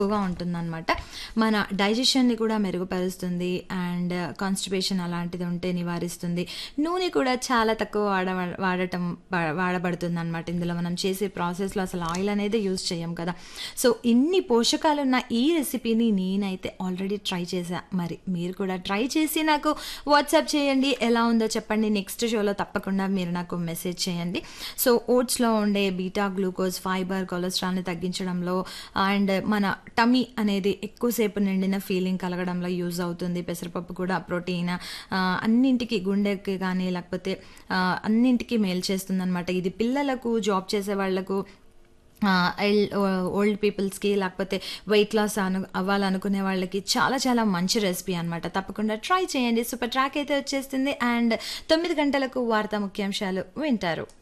ఎక్కువగా ఉంటుందన్నమాట. మన డైజెషన్‌ని కూడా మెరుగుపరుస్తుంది. అండ్ కాన్‌స్టిపేషన్ అలాంటిది ఉంటే నివారిస్తుంది. నూనె కూడా చాలా తక్కువ వాడ వాడటం వా వాడబడుతుందనమాట. ఇందులో మనం చేసే ప్రాసెస్‌లో అసలు ఆయిల్ అనేదే యూజ్ చేయం కదా! సో, ఇన్ని పోషకాలున్న ఈ రెసిపీని నేనైతే ఆల్రెడీ ట్రై చేశా. మరి మీరు కూడా ట్రై చేసి నాకు వాట్సాప్ చేయండి. ఎలా ఉందో చెప్పండి. నెక్స్ట్ షోలో తప్పకుండా మీరు నాకు మెసేజ్ చేయండి. సో, ఓట్స్‌లో ఉండే బీటా గ్లూకోజ్, ఫైబర్, కొలెస్ట్రాల్‌ని తగ్గించడంలో అండ్ మన టమ్మీ అనేది ఎక్కువసేపు నిండిన ఫీలింగ్ కలగడంలో యూజ్ అవుతుంది. పెసరపప్పు కూడా ప్రోటీన్ ఆహ్, అన్నింటికి గుండెకి గానీ లేకపోతే ఆహ్, అన్నింటికి మేలు చేస్తుందనమాట. ఇది పిల్లలకు, జాబ్ చేసే వాళ్ళకు ఆహ్, ఎల్ ఓ ఓల్డ్ పీపుల్స్‌కి లేకపోతే వెయిట్ లాస్ అను అవ్వాలనుకునే వాళ్ళకి చాలా చాలా మంచి రెసిపీ అనమాట. తప్పకుండా ట్రై చేయండి. సూపర్ ట్రాక్ అయితే వచ్చేస్తుంది. అండ్ 9 గంటలకు వార్తా ముఖ్యాంశాలు వింటారు.